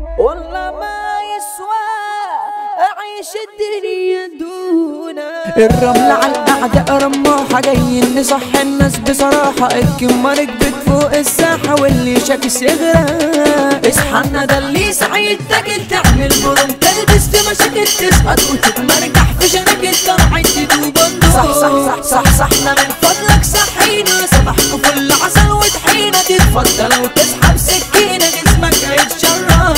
والله ما يسوى أعيش الدنيا دونك الرمل على الأعداء رماحة جايين نصح الناس بصراحة الكمة ركبت فوق الساحة واللي شاكس يغرق اصحى ده اللي سعيد تاكل تعمل برم تلبس في مشاكل تسقط وتتمرجح في شناكل طلعت تدوب صح صح صح صح صحنا من فضلك صحينا سبحكوا كل عسل وطحينة تتفضل وتسحب سكينة جسمك هيتشرح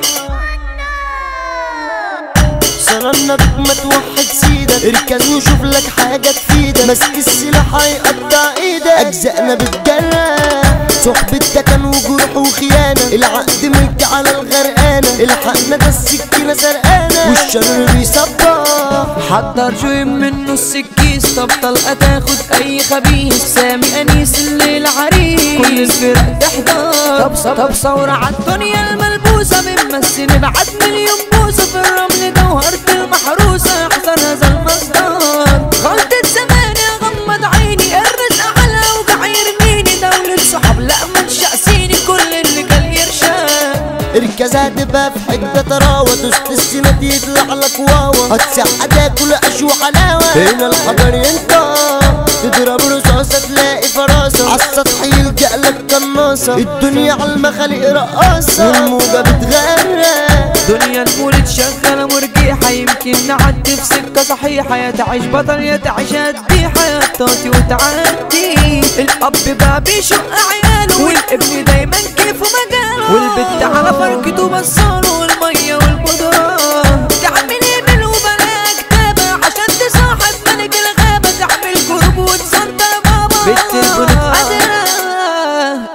صرنا بك ما توحد سيدك اركز وشوف لك حاجة تفيدك مسك السلاح هيقطع ايدك اجزائنا بتجرح صحبتك كان وجروح وخيانة العقد ملك على الغرقانة الحقنا ده السكينة سرقانة والشر بيصبح حضر شوي منه السكيس طب طلقة تاخد أي خبيث سامي أنيس الليل عريس كل الفرق تحضر طب طب ثورة عالدنيا الملبوسة بنمثل نبعت مليون بوسة في الرمل جوهرة المحروسة احذر هذا المصدر غلطة زمان غمض عيني الرزق على وجع يرميني دولة صحاب لا ما تشقسيني كل اللي كان يرشاد اركز هتبقى في حتة طراوة دوست السنة يطلع لك واوا هتسع تاكل عيش وحلاوة هنا الحجر ينطق تضرب رصاصة تلاقي فراسة عالسطح يلجأ لك قناصة الدنيا عالمخالق رقاصة والموجة بتغرق دنيا المولد شغالة مرجيحة يمكن نعدي في سكة صحيحة يا تعيش بطل يا تعيش هديحة يا طاطي وتعدي الأب بقى بيشق عياله والابن دايما كيفه مجاله والبت على فرقته بصاله والمية والبودرة تعمل ايميل وبلا كتابة عشان تصاحب ملك الغابة تعمل جروب وتصدر بابا بالتليفون قادرة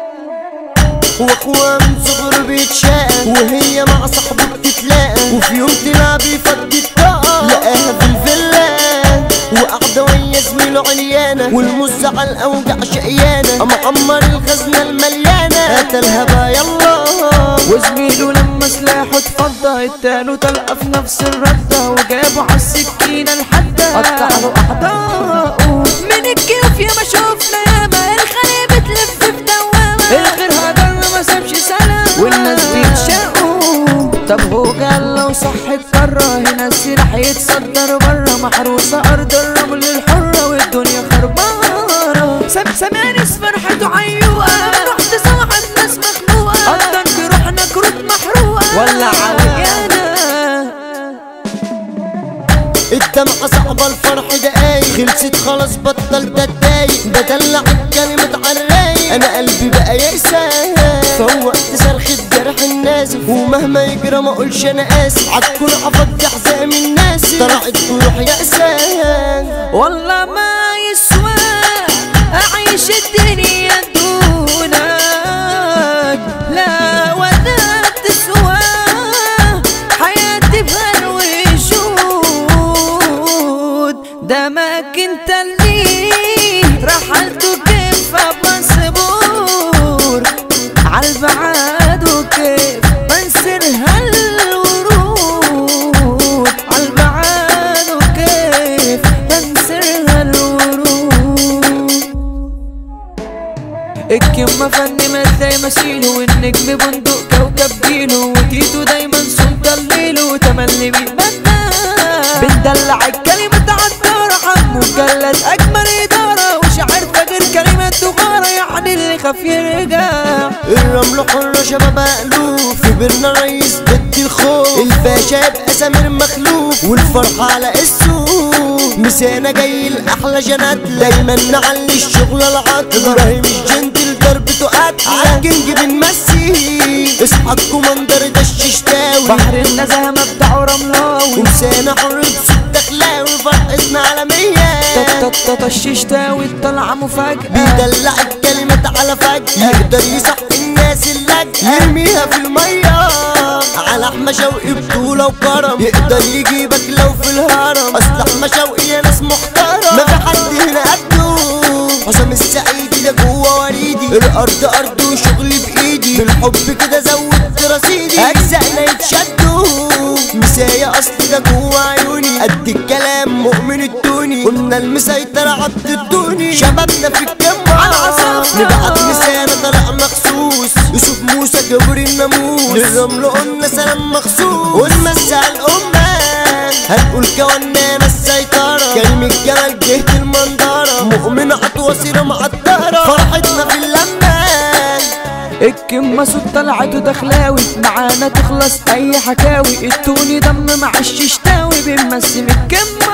واخوها من صغره بيتشاقى وهي مع صاحبه بتتلاقى وفي يوم تلعب يفضي الطاقة لقاها في الفيلا وقاعدة ويا زميله عريانة والمز على الأوجع شقيانة أما عمر الخزنة المليانة قتلها بقى يلا وزميله لما سلاحه اتفضى اداله طلقه في نفس الردة وجابه عالسكينة الحدة قطع له أعضاءه من الكيف يا ما شفنا ياما الخلية بتلف في دوامة الغير هجر ما سابش سلام والناس بيتشاقوا طب هو قال لو صح اتكرر هنا السلاح يتصدر برا محروسة أرض الرمل الحرة والدنيا خربانة سام سمانس فرحته عيوقة رحت صاحب ناس مخنوقة قدر جروحنا كروت محروقة ولا عريانة الدمعة صعبة الفرح دقايق خلصت خلاص بطل تتضايق بدلع الكلمة عالرايق انا قلبي بقى يأسى فوقت صرخة جرح النازف ومهما يجرى ما اقولش انا اسف عالكل عفض حزام الناس طلعت تروح يأسى والله ما يسوى أعيش الدنيا دونك لا ولا تسوى حياتي بهالوجود دمك انت اللي رحلت كيف بصبور عالبعاد وكيف بنسر هالورود عالبعاد وكيف بنسر هالورود الكلمة فن ما تلاقي مثيله والنجم بندق كوكب جيله وتيتو دايما سلطان ليله وتملي بيبدع بندلع الكلمة عالدارة حمو مجلد أجمل إدارة وشعر فجر كلمة دغارة يعني اللي خاف يرجع الرمل حرة شباب ألوف كبرنا رئيس ضد الخوف الباشا يبقى سمير مخلوف والفرحة على السوق مسانا جاي الأحلى جنات دايما نعلي الشغل العطل إبراهيم الجندل ضربته قتل عالكينج بنمسي اصحى الكوماندر ده الششتاوي بحر النزهة مبدعه رملاوي ومسانا حر بصوت دخلاوي فرقتنا عالمية تططط الششتاوي الطلعة مفاجأة بيدلع الكلمات على فجأة يقدر يصح الناس اللجأة يرميها في المية على احمى شوقي بطولة وكرم يقدر يجيبك لو في الهرم اصل احمى شوقي يا ناس محترم ما في حد هنا قده حسام السعيدي ده جوه وريدي الارض ارض وشغلي بايدي بالحب كده زودت رصيدي اجزائنا يتشدوا مسايا اصل ده جوه عيوني قد الكلام مؤمن التوني قلنا المسيطر عبد الدوني شبابنا في الجمعة على عصافنا. نبعت مسانا طلع مخصوص يوسف موسى جبر الناموس للرمل قلنا سلام مخصوص ونمسي على الأمة هنقول كوننا السيطرة كلمة جمال جهة المنظرة مؤمن عطوة معطرة فرحتنا في اللمة الكمة صوت طلعته دخلاوي معانا تخلص اي حكاوي التوني دم مع الششتاوي بنمسم الكمة